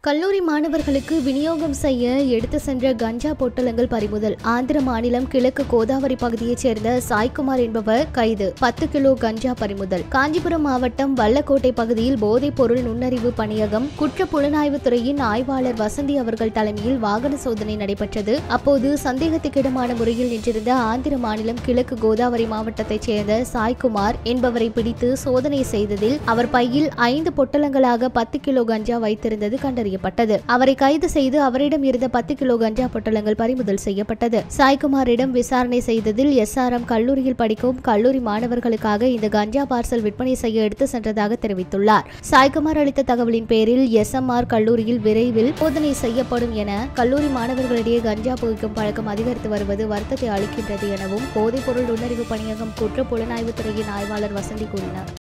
கல்லூரி மாணவர்களுக்கு விநியோகம் செய்ய எடுத்து சென்ற கஞ்சா பொட்டலங்கள் பறிமுதல் ஆந்திர மாநிலம் கிழக்கு கோதாவரி பகுதியைச் சேர்ந்த சாய்குமார் என்பவர் கைது பத்து கிலோ கஞ்சா பறிமுதல் காஞ்சிபுரம் மாவட்டம் வல்லக்கோட்டை பகுதியில் போதைப் பொருள் நுண்ணறிவு பணியகம் குற்ற புலனாய்வுத் துறையின் ஆய்வாளர் வசந்தி அவர்கள் தலைமையில் வாகன சோதனை நடைபெற்றது அப்போது சந்தேகத்துக்கிடமான முறையில் நின்றிருந்த ஆந்திர மாநிலம் கிழக்கு கோதாவரி மாவட்டத்தைச் சேர்ந்த சாய்குமார் என்பவரை பிடித்து சோதனை செய்ததில் அவர் பையில் ஐந்து பொட்டலங்களாக பத்து கிலோ கஞ்சா வைத்திருந்தது கண்டறியப்பட்டது அவரை கைது செய்து அவரிடம் இருந்த பத்து கிலோ கஞ்சா பொட்டலங்கள் பறிமுதல் செய்யப்பட்டது சாய்குமாரிடம் விசாரணை செய்ததில் எஸ்ஆர்எம் கல்லூரியில் படிக்கும் கல்லூரி மாணவர்களுக்காக இந்த கஞ்சா பார்சல் விற்பனை செய்ய எடுத்து சென்றதாக தெரிவித்துள்ளார் சாய்குமார் அளித்த தகவலின் பேரில் எஸ்எம்ஆர் கல்லூரியில் விரைவில் சோதனை செய்யப்படும் என கல்லூரி மாணவர்களிடையே கஞ்சா புகைக்கும் பழக்கம் அதிகரித்து வருவது வருத்தத்தை அளிக்கின்றது எனவும் போதைப்பொருள் நுண்ணறிவு பணியகம் குற்ற புலனாய்வுத் துறையின் ஆய்வாளர் வசந்தி கூறினார்